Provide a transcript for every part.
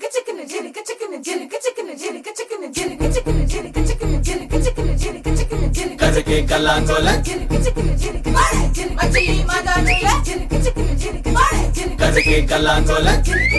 கருக்கு கல்லாங்கோல கருக்கு கல்லாங்கோல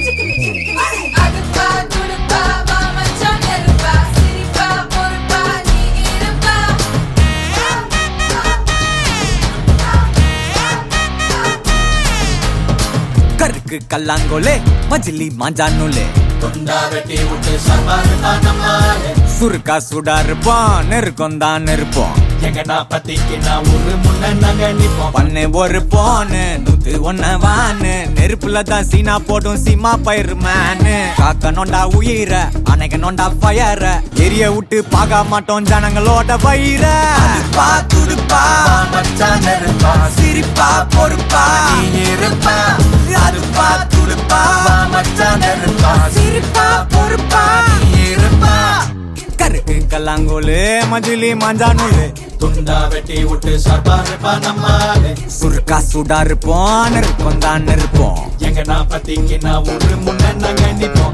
கருக்கு கல்லாங்கோலே மஜிலி மாஞ்சானுலே துண்டா வெட்டி விட்டு சர்வாரு நம்மாலே சுருக்கா சுடா இருப்போம் நெருக்கம் தான் இருப்போம் எங்க நாப்பத்திக்கு நான் ஒரு முன்ன நாங்க நிப்போம் பண்ணு ஒரு போனு நூத்து ஒன்ன வானு நெருப்புல தான் சீனா போட்டும் சீமா பயிர் மேனு காக்க நொண்டா உயிர அணைக்க நொண்டா ஃபயர எரிய விட்டு பார்க்க மாட்டோம் ஜனங்களோட வயிற அதுப்பா துடுப்பா மச்சான் நெருப்பா சிரிப்பா பொறுப்பா நீ இருப்பா அதுப்பா துடுப்பா மச்சான் நெருப்பா சிரிப்பா பொறுப்பா நீ இருப்பா கருக்கு கல்லாங்கோலு மஜிலி மாஞ்சானுலு துண்டா வெட்டி விட்டு சர்வாரு நம்மாலே சுருக்கா சுடா இருப்போம் நெருக்கம் தான் இருப்போம் எங்க நாப்பத்திக்கு நான் ஒரு முன்ன நாங்க நிப்போம்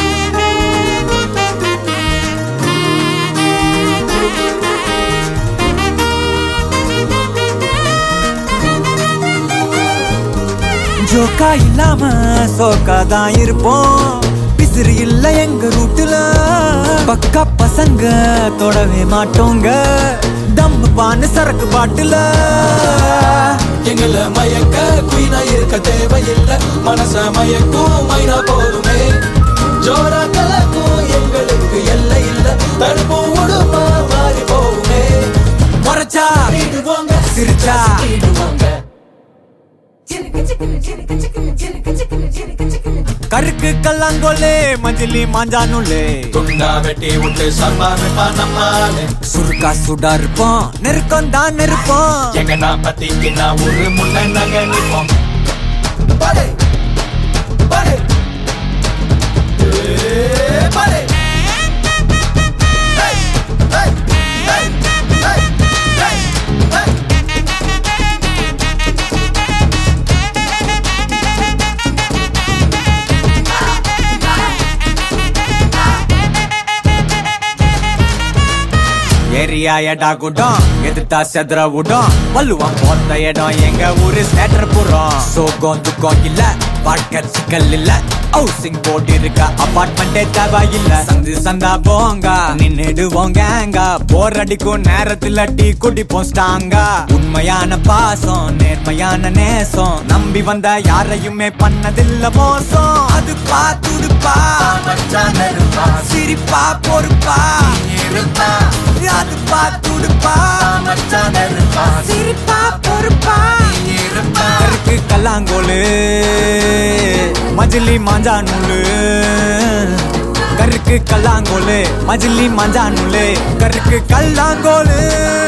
ஜோக்கா இல்லாம சோக்கா தான் இருப்போம் பிசிறு இல்ல எங்க ரூட்டுல பக்கா பசங்க தொடவே மாட்டோங்க தம்மு பான்னு சரக்கு பாட்டுல எங்கள மயக்க குயினா இருக்க தேவையில்லை மனச மயக்கும் மைனா போதுமே ஜோரா கலக்கும் எங்களுக்கு எல்லை இல்ல தடுப்போம் உடுமா மாறி போகுமே முறைச்சா இடுவோங்க சிரிச்சா இடுவோங்க கருக்கு கல்லாங்கோலே மஞ்சளி மாஞ்சானுலே துண்டா வெட்டி விட்டு சர்வாரு நம்மாலே சுருக்கா சுடா இருப்போம் நெருக்கம் தான் இருப்போம் எங்க நாப்பத்திக்கு நான் ஒரு முன்ன நாங்க நிப்போம் படை படை ஏ, படை ஹே, ஹே, ஹே, ஹே, ஹே, ஹே. ஏரியா எடா கூட்டம் எதிர்த்தா செதற விடும் வள்ளுவம் போத்த இடம் எங்க ஊரு சேட்டர் புறம் சோகம் துக்கம் இல்ல வாழ்க்கை சிக்கல் இல்ல ஹவுசிங் போட்டு இருக்க அபார்ட்மெண்டே தேவையில்ல சந்து சந்தா போங்க நின்னுடுவோங்க போர் அடிக்கும் நேரத்துல டீ குடிப்போம் ஸ்டாங்கா உண்மையான பாசம் நேர்மையான நேசம் நம்பி வந்த யாரையுமே பண்ணதில்ல மோசம் அது பாத்துடுப்பா மச்சான் நெருப்பா சிரிப்பா பொறுப்பா இருப்பா அது பாத்துடுப்பா மச்சான் நெருப்பா சிரிப்பா பொறுப்பா இருப்பா கருக்கு கல்லாங்கோலு மஜிலி மாஞ்சானுலு கருக்கு கல்லாங்கோலு மஜிலி மாஞ்சானுலு கருக்கு கல்லாங்கோலு